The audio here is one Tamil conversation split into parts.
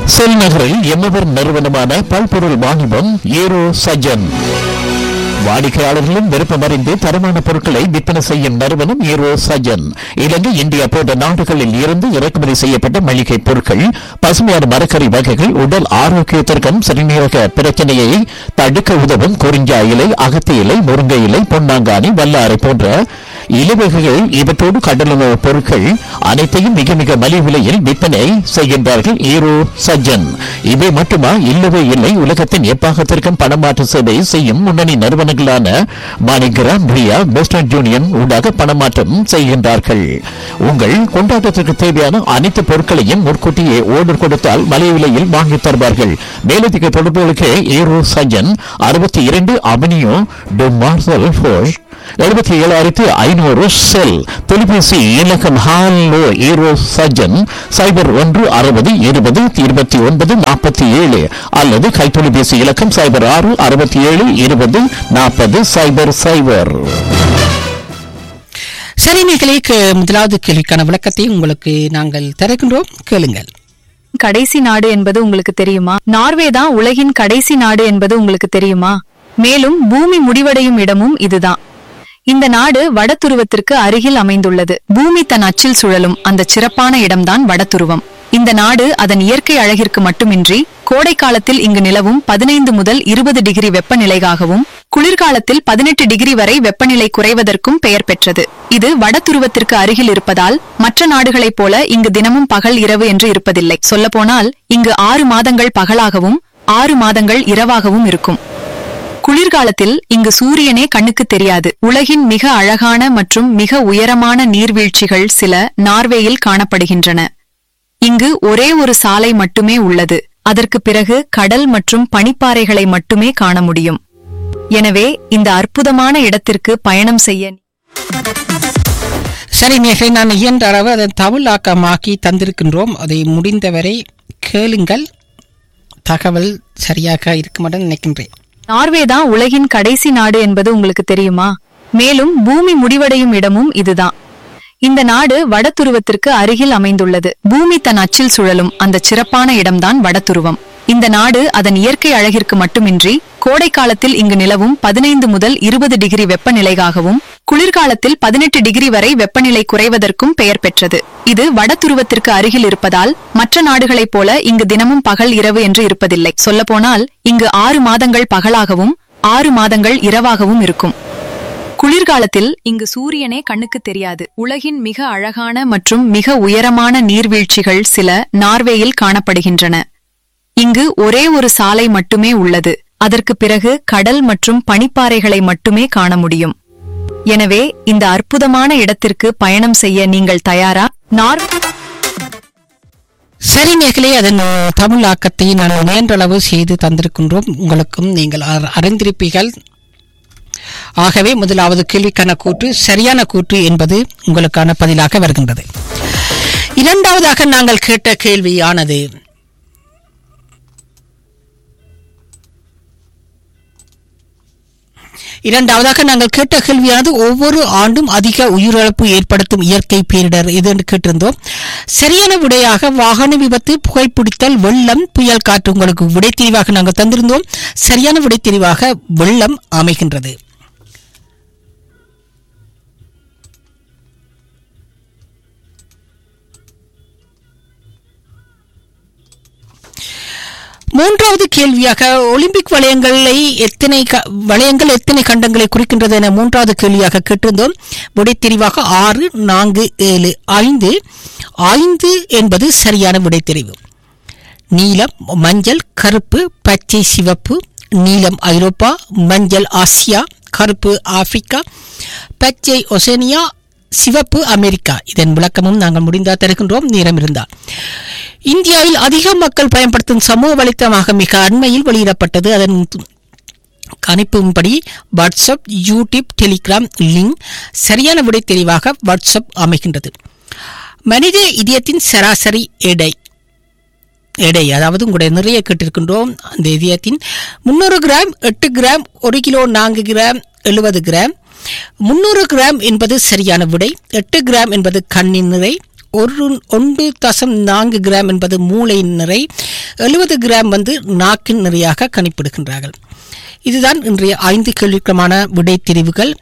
செல் நகரில் எம்மவர் நிறுவனமான பல்பொருள் வாணிபம் ஏரோ சஜன் வாடிக்கையாளர்களும் விருப்பமறிந்து தரமான பொருட்களை விற்பனை செய்யும் நிறுவனம் ஏரோ சஜன் இலங்கை இந்தியா போன்ற நாடுகளில் இருந்து இறக்குமதி செய்யப்பட்ட மளிகை பொருட்கள் பசுமையான மரக்கறி வகைகள் உடல் ஆரோக்கியத்திற்கும் சிறுநீரக பிரச்சனையை தடுக்க உதவும் குறிஞ்சா இலை அகத்தி இலை முருங்கை இலை பொன்னாங்கானி வல்லாரை போன்ற இலவகைகள் இவற்றோடு கடலுணவு பொருட்கள் அனைத்தையும் மிக மிக மலிவு விலையில் விற்பனை செய்கின்றார்கள் ஈரோ சஜ்ஜன் இவை மட்டுமா இல்லவே இல்லை உலகத்தின் எப்பாகத்திற்கும் பணமாற்று சேவை செய்யும் முன்னணி நிறுவனங்களான மாணிகிராம் ரியா வெஸ்டர்ன் யூனியன் ஊடாக பணமாற்றம் செய்கின்றார்கள் உங்கள் கொண்டாட்டத்திற்கு தேவையான அனைத்து பொருட்களையும் முன்கூட்டியே ஓர்டர் கொடுத்தால் மலிவு விலையில் வாங்கித் தருவார்கள் மேலதிக தொடர்புகளுக்கு ஈரோ சஜ்ஜன் அறுபத்தி இரண்டு அவனியோ டு மார்சல் ஃபோஷ் எழுபத்தி ஏழாயிரத்தி ஐநூறு செல் தொலைபேசி இலக்கம் ஹாலோ ஈரோ சஜன் சைபர் ஒன்று அறுபது இருபது இருபத்தி ஒன்பது நாற்பத்தி ஏழு அல்லது கைத்தொலைபேசி இலக்கம் சைபர் ஆறு அறுபத்தி ஏழு இருபது நாற்பது சைபர் சைபர் சரி நீங்களே முதலாவது கேள்விக்கான விளக்கத்தை உங்களுக்கு நாங்கள் தருகின்றோம் கேளுங்கள் கடைசி நாடு என்பது உங்களுக்கு தெரியுமா நார்வே தான் உலகின் கடைசி நாடு என்பது உங்களுக்கு தெரியுமா மேலும் பூமி முடிவடையும் இடமும் இதுதான் இந்த நாடு வடதுருவத்திற்கு அருகில் அமைந்துள்ளது பூமி தன் அச்சில் சுழலும் அந்த சிறப்பான இடம்தான் வடதுருவம் இந்த நாடு அதன் இயற்கை அழகிற்கு மட்டுமின்றி கோடை காலத்தில் இங்கு நிலவும் பதினைந்து முதல் இருபது டிகிரி வெப்பநிலையாகவும் குளிர்காலத்தில் பதினெட்டு டிகிரி வரை வெப்பநிலை குறைவதற்கும் பெயர் பெற்றது இது வடதுருவத்திற்கு அருகில் இருப்பதால் மற்ற நாடுகளைப் போல இங்கு தினமும் பகல் இரவு என்று இருப்பதில்லை சொல்லப்போனால் இங்கு ஆறு மாதங்கள் பகலாகவும் ஆறு மாதங்கள் இரவாகவும் இருக்கும் குளிர்காலத்தில் இங்கு சூரியனே கண்ணுக்கு தெரியாது உலகின் மிக அழகான மற்றும் மிக உயரமான நீர்வீழ்ச்சிகள் சில நார்வேயில் காணப்படுகின்றன இங்கு ஒரே ஒரு சாலை மட்டுமே உள்ளது அதற்கு பிறகு கடல் மற்றும் பனிப்பாறைகளை மட்டுமே காண முடியும் எனவே இந்த அற்புதமான இடத்திற்கு பயணம் செய்ய சரி நேர்களை நான் இயன்ற அளவு அதை தமிழாக்கமாக்கி தந்திருக்கின்றோம் அதை முடிந்தவரை கேளுங்கள் தகவல் சரியாக இருக்கும் என்று நினைக்கின்றேன் நார்வே தான் உலகின் கடைசி நாடு என்பது உங்களுக்கு தெரியுமா மேலும் பூமி முடிவடையும் இடமும் இதுதான் இந்த நாடு வடதுருவத்திற்கு அருகில் அமைந்துள்ளது பூமி தன் அச்சில் சுழலும் அந்த சிறப்பான இடம்தான் வடதுருவம் இந்த நாடு அதன் இயற்கை அழகிற்கு மட்டுமின்றி கோடை காலத்தில் இங்கு நிலவும் பதினைந்து முதல் இருபது டிகிரி வெப்பநிலையாகவும் குளிர்காலத்தில் பதினெட்டு டிகிரி வரை வெப்பநிலை குறைவதற்கும் பெயர் பெற்றது இது வடதுருவத்திற்கு அருகில் இருப்பதால் மற்ற நாடுகளைப் போல இங்கு தினமும் பகல் இரவு என்று இருப்பதில்லை சொல்லப்போனால் இங்கு ஆறு மாதங்கள் பகலாகவும் ஆறு மாதங்கள் இரவாகவும் இருக்கும் குளிர்காலத்தில் இங்கு சூரியனே கண்ணுக்கு தெரியாது உலகின் மிக அழகான மற்றும் மிக உயரமான நீர்வீழ்ச்சிகள் சில நார்வேயில் காணப்படுகின்றன இங்கு ஒரே ஒரு சாலை மட்டுமே உள்ளது அதற்கு பிறகு கடல் மற்றும் பனிப்பாறைகளை மட்டுமே காண முடியும் எனவே இந்த அற்புதமான இடத்திற்கு பயணம் செய்ய நீங்கள் தயாரா நார் சரி நேர்களே அதன் அஹ், தமிழாக்கத்தை நான் நேன்றளவு செய்து தந்திருக்கின்றோம் உங்களுக்கும் நீங்கள் அற- அறிந்திருப்பீர்கள் ஆகவே முதலாவது கேள்விக்கான கூற்று சரியான கூற்று என்பது உங்களுக்கான பதிலாக வருகின்றது இரண்டாவதாக நாங்கள் கேட்ட கேள்வியானது இரண்டாவதாக நாங்கள் கேட்ட கேள்வியானது ஒவ்வொரு ஆண்டும் அதிக உயிரிழப்பு ஏற்படுத்தும் இயற்கை பேரிடர் இது என்று கேட்டிருந்தோம் சரியான விடையாக வாகன விபத்து புகைப்பிடித்தல் வெள்ளம் புயல் காற்று உங்களுக்கு விடை தெரிவாக நாங்கள் தந்திருந்தோம் சரியான விடை தெரிவாக வெள்ளம் அமைகின்றது மூன்றாவது கேள்வியாக ஒலிம்பிக் வளையங்களை எத்தனை க- வளையங்கள் எத்தனை கண்டங்களை குறிக்கின்றது என மூன்றாவது கேள்வியாக கேட்டிருந்தோம் விடை தெரிவாக ஆறு நான்கு ஏழு ஐந்து ஐந்து என்பது சரியான விடை தெரிவு நீலம் மஞ்சள் கருப்பு பச்சை சிவப்பு நீலம் ஐரோப்பா மஞ்சள் ஆசியா கருப்பு ஆப்பிரிக்கா பச்சை ஒசேனியா சிவப்பு அமெரிக்கா இதன் விளக்கமும் நாங்கள் முடிந்தால் தருகின்றோம் நேரம் இருந்தால் இந்தியாவில் அதிக மக்கள் பயன்படுத்தும் சமூக வலைத்தளமாக மிக அண்மையில் வெளியிடப்பட்டது அதன் கணிப்பின்படி வாட்ஸ்அப் யூடியூப் டெலிகிராம் லிங்க் சரியான விடை தெளிவாக வாட்ஸ்அப் அமைகின்றது மனித இதயத்தின் சராசரி எடை எடை அதாவது உங்களுடைய நிறைய கேட்டிருக்கின்றோம் அந்த இதயத்தின் முந்நூறு கிராம் எட்டு கிராம் ஒரு கிலோ நான்கு கிராம் எழுபது கிராம் முந்நூறு கிராம் என்பது சரியான விடை எட்டு கிராம் என்பது கண்ணின் நிறை ஒரு ஒன்று தசம் நான்கு கிராம் என்பது மூளையின் நிறை எழுபது கிராம் வந்து நாக்கின் நிறையாக கணிப்பிடுகின்றார்கள் இதுதான் இன்றைய ஐந்து கேள்விக்குமான விடை தெரிவுகள்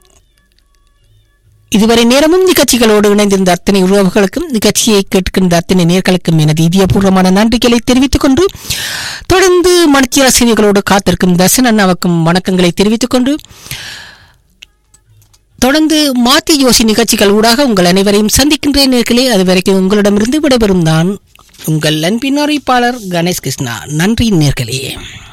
இதுவரை நேரமும் நிகழ்ச்சிகளோடு இணைந்திருந்த அத்தனை உறவுகளுக்கும் நிகழ்ச்சியை கேட்கின்ற அத்தனை நேர்களுக்கும் எனது இதயபூர்வமான நன்றிகளை தெரிவித்துக் கொண்டு தொடர்ந்து மணித்திய ஆசிரியர்களோடு காத்திருக்கும் தர்சன் அண்ணாவுக்கும் வணக்கங்களை தெரிவித்துக் கொண்டு தொடர்ந்து மாத்தி யோசி நிகழ்ச்சிகள் ஊடாக உங்கள் அனைவரையும் சந்திக்கின்றேன் நேர்களே அது வரைக்கும் உங்களிடமிருந்து விடைபெறும் நான் உங்கள் அன்பின் அறிவிப்பாளர் கணேஷ் கிருஷ்ணா நன்றி நேர்களே